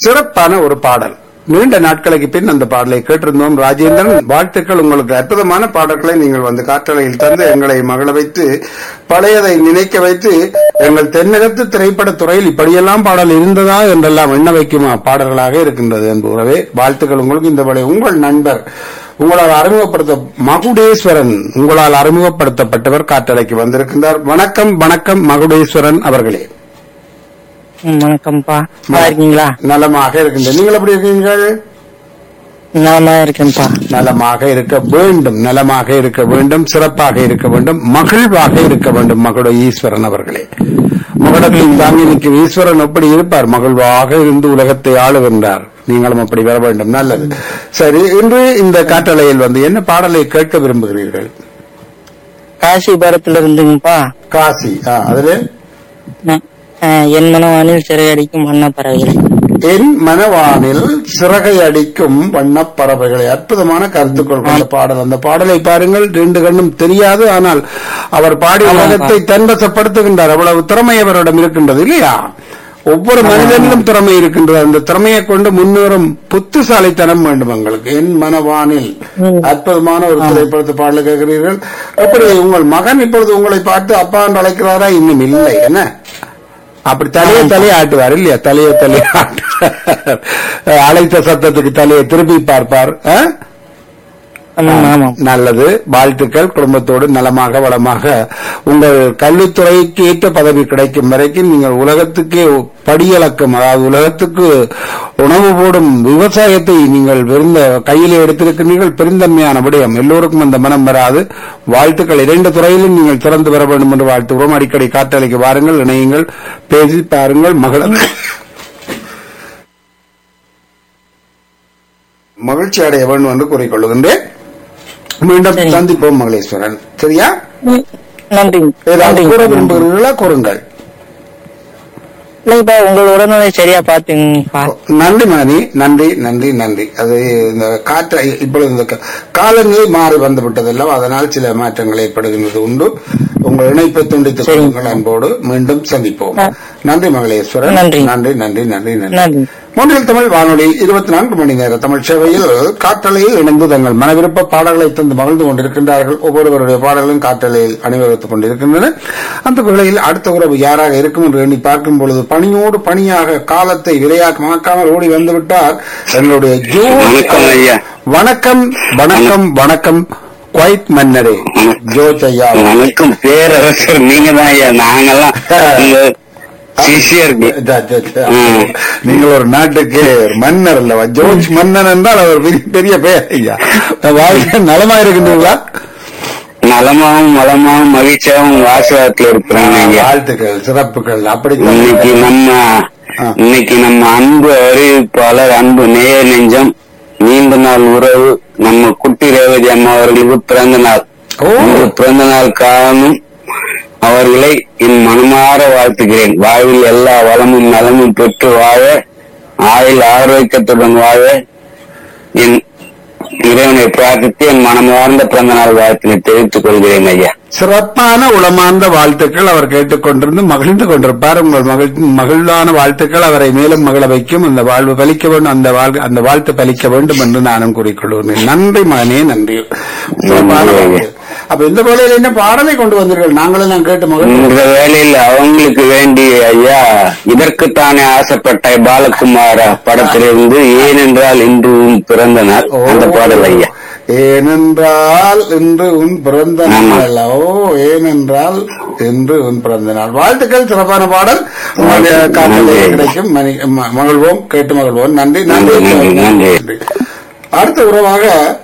சிறப்பான ஒரு பாடல் நீண்ட நாட்களுக்கு பின் அந்த பாடலை கேட்டிருந்தோம் ராஜேந்திரன் வாழ்த்துக்கள் உங்களுக்கு அற்புதமான பாடல்களை நீங்கள் வந்து காற்றலையில் தந்து எங்களை மகள வைத்து பழையதை நினைக்க வைத்து எங்கள் தென்னகத்து திரைப்பட துறையில் இப்படியெல்லாம் பாடல் இருந்ததா என்றெல்லாம் எண்ண வைக்குமா பாடல்களாக இருக்கின்றது என்பதுவே வாழ்த்துக்கள் உங்களுக்கு இந்த வேளை உங்கள் நண்பர் உங்களால் அறிமுகப்படுத்த மகுடேஸ்வரன் உங்களால் அறிமுகப்படுத்தப்பட்டவர் காற்றலைக்கு வந்திருக்கின்றார் வணக்கம் வணக்கம் மகுடேஸ்வரன் அவர்களே ம், வணக்கம்ப்பா நல்லா இருக்கீங்களா நலமாக இருக்கின்றேன் நீங்கள் எப்படி இருக்கீங்கள் நல்லா இருக்கேன்ப்பா நலமாக இருக்க வேண்டும் நலமாக இருக்க வேண்டும் சிறப்பாக இருக்க வேண்டும் மகிழ்வாக இருக்க வேண்டும் மகுட ஈஸ்வரன் அவர்களே மகுடத்தில் தாங்கி நிற்கும் ஈஸ்வரன் எப்படி இருப்பார் மகிழ்வாக இருந்து உலகத்தை ஆளுகின்றார் நீங்களும் அப்படி வர வேண்டும் நல்லது சரி இன்று இந்த காற்றலையில் வந்து என்ன பாடலை கேட்க விரும்புகிறீர்கள் காசிபுரத்துல இருந்துங்கப்பா காசி ஆ, அதுல ந- அஹ், என் மனவானில் சிறையடிக்கும் வண்ண பறவைகள் என் மனவானில் சிறகை அடிக்கும் வண்ணப் பறவைகளை அற்புதமான கருத்துக்கள் கொண்ட பாடல் அந்த பாடலை பாருங்கள் ரெண்டு கண்ணும் தெரியாது ஆனால் அவர் பாடிய ஆமாம், உலகத்தை தன்வசப்படுத்துகின்றார் அவ்வளவு திறமை அவரிடம் இருக்கின்றது இல்லையா ஒவ்வொரு மனிதனிலும் திறமை இருக்கின்றது அந்த திறமையை கொண்டு முன்னேறும் புத்திசாலித்தனம் வேண்டும் எங்களுக்கு என் மனவானில் அற்புதமான ஒரு திரைப்படத்து பாடல் கேட்கிறீர்கள் எப்படி உங்கள் மகன் இப்பொழுது உங்களை பார்த்து அப்பா என்று அழைக்கிறாரா இன்னும் இல்லை என்ன அப்படி தலைய தலைய ஆட்டுவார் இல்லையா தலைய தலைய ஆட்டுவார் அழைத்த சத்தத்துக்கு தலையை திருப்பி பார்ப்பார் ஆ? ஆமாம் ஆமாம் நல்லது வாழ்த்துக்கள் குடும்பத்தோடு நலமாக வளமாக உங்கள் கல்வித்துறைக்கு ஏற்ற பதவி கிடைக்கும் வரைக்கும் நீங்கள் உலகத்துக்கே படியளக்கும் அதாவது உலகத்துக்கு உணவு போடும் விவசாயத்தை நீங்கள் விருந்த கையிலே எடுத்திருக்கிறீர்கள் பெருந்தன்மையான விடயம் எல்லோருக்கும் அந்த மனம் வராது வாழ்த்துக்கள் இரண்டு துறையிலும் நீங்கள் திறந்து வர வேண்டும் என்று வாழ்த்துகிறோம் அடிக்கடி காற்றலைக்கு வாருங்கள் இணையுங்கள் பேசி பாருங்கள் மகள மகிழ்ச்சி அடைய வேண்டும் என்று கூறிக்கொள்கின்றேன் மீண்டும் சரி. சந்திப்போம் மகளேஸ்வரன் சரியா ம், நன்றி ஏதாவது கூற நன்றி விரும்புகிறீர்களா கூறுங்கள் இல்லைப்பா உங்கள் உடல்நிலை சரியா பாத்துங்கப்பா நன்றி மணி நன்றி நன்றி நன்றி அது இந்த காற்று இப்பொழுது இந்த கா- காலங்கள் மாறி வந்து விட்டதல்லவா அதனால் சில மாற்றங்கள் ஏற்படுகின்றது உண்டு உங்கள் இணைப்பை துண்டித்துக் சரி. கொள்ளுங்கள் அன்போடு மீண்டும் சந்திப்போம் ந- நன்றி மகளேஸ்வரன் நன்றி. நன்றி நன்றி நன்றி நன்றி நன்றி மூன்றில் தமிழ் வானொலி இருபத்தி நான்கு மணி நேர தமிழ் சேவையில் காற்றலையில் இணைந்து தங்கள் மனவிருப்ப பாடல்களை தந்து மகிழ்ந்து கொண்டிருக்கின்றார்கள் ஒவ்வொருவருடைய பாடல்களும் காற்றலையில் அணிவகுத்துக் கொண்டிருக்கின்றன அந்த வேளையில் அடுத்த உறவு யாராக இருக்கும் என்று எண்ணி பார்க்கும் பொழுது பணியோடு பணியாக காலத்தை விரையாக்கமாக்காமல் ஓடி வந்துவிட்டார் எங்களுடைய ஜோ வணக்கம் ஐயா. வணக்கம் வணக்கம் வணக்கம் குவைத் மன்னரே ஜோச் ஐயா வணக்கம் பேரரசர் நீங்க தான் ஐயா நாங்கெல்லாம் உங்க சிஷியருக்கு ஜா, ஜா, ஜா. ம். நீங்கள் ஒரு நாட்டுக்கு மன்னர் அல்லவா ஜோர்ஜ் மன்னன் என்றால் அவர் பெரிய- பெரிய பெயர் ஐயா வாழ்க்கை நலமா இருக்கின்றீர்களா நலமாவும் வளமாவும் மகிழ்ச்சியாவும் வாசகத்துல இருக்கிறாங்க ஐயா வாழ்த்துக்கள் சிறப்புகள் அப்படி இன்னைக்கு நம்ம ஆ. இன்னைக்கு நம்ம அன்பு அறிவிப்பாளர் அன்பு நேய நெஞ்சம் நீண்ட நாள் உறவு நம்ம குட்டி ரேவதி அம்மா அவர்களுக்கு பிறந்த நாள் ஓ. இன்று பிறந்த நாள் காணும் அவர்களை என் மனமாற வாழ்த்துகிறேன் வாழ்வில் எல்லா வளமும் நலமும் பெற்று வாழ ஆயுள் ஆரோக்கியத்துடன் வாழ என் இறைவனை பிரார்த்தித்து என் மனமார்ந்த பிறந்த நாள் வாழ்த்தினை தெரிவித்துக் கொள்கிறேன் ஐயா சிறப்பான உளமார்ந்த வாழ்த்துக்கள் அவர் கேட்டுக்கொண்டிருந்து மகிழ்ந்து கொண்டிருப்பார் உங்கள் மகிழ் மகிழ்வான வாழ்த்துக்கள் அவரை மேலும் மகிழ வைக்கும் அந்த வாழ்வு பலிக்க வேண்டும் அந்த வாழ் அந்த வாழ்த்து பலிக்க வேண்டும் என்று நானும் கூறிக்கொள்கிறேன் நன்றி மகனே நன்றி சிறப்பான வாழ்த்து. அப்ப இந்த வேளையில் என்ன பாடலை கொண்டு வந்தீர்கள் நாங்களும் நான் கேட்டு மகிழ்ந்து இந்த வேளையில் அவங்களுக்கு வேண்டிய ஐயா இதற்குத்தானே ஆசைப்பட்ட பாலகுமாரா படத்திலிருந்து ஏனென்றால் இன்று உன் பிறந்த நாள் அந்த பாடல் ஐயா ஏனென்றால் இன்று உன் பிறந்த ஆமா. நாள் ஓ ஏனென்றால் இன்று உன் பிறந்த நாள் வாழ்த்துக்கள் சிறப்பான பாடல் உங்களுடைய காலையிலே நன்றி. கிடைக்கும் மணி- ம- மகிழ்வோம் கேட்டு மகிழ்வோம் நன்றி நன்றி, நன்றி, நன்றி. அடுத்த உறவாக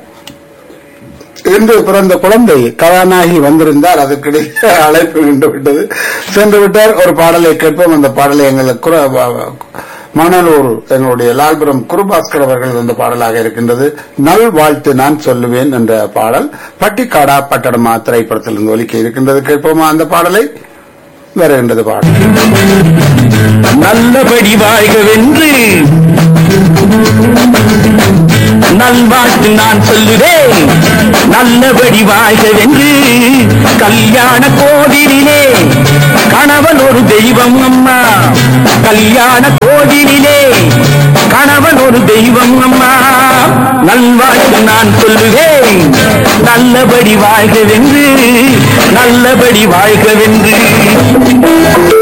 இன்று பிறந்த குழந்தை கதாநாயகி வந்திருந்தார் அதற்கிடையே அழைப்பு நின்று விட்டது சென்று விட்டார் ஒரு பாடலை கேட்போம் அந்த பாடலை எங்களுக்கு குர- வ- மணலூர் எங்களுடைய லால்புரம் குருபாஸ்கர் அவர்கள் இந்த பாடலாக இருக்கின்றது நல் வாழ்த்து நான் சொல்லுவேன் என்ற பாடல் பட்டிக்காடா பட்டடமா திரைப்படத்திலிருந்து ஒலிக்க இருக்கின்றது கேட்போமா அந்த பாடலை வருகின்றது பாடல் நல்லபடி வாழ்கவென்று நல்வாழ்த்து நான் சொல்லுவேன் நல்லபடி வாழ்கவென்று கல்யாண கோவிலிலே கணவன் ஒரு தெய்வம் அம்மா கல்யாண கோவிலிலே கணவன் ஒரு தெய்வம் அம்மா நல்வாழ்த்து நான் சொல்லுவேன் நல்லபடி வாழ்கவென்று நல்லபடி வாழ்கவென்று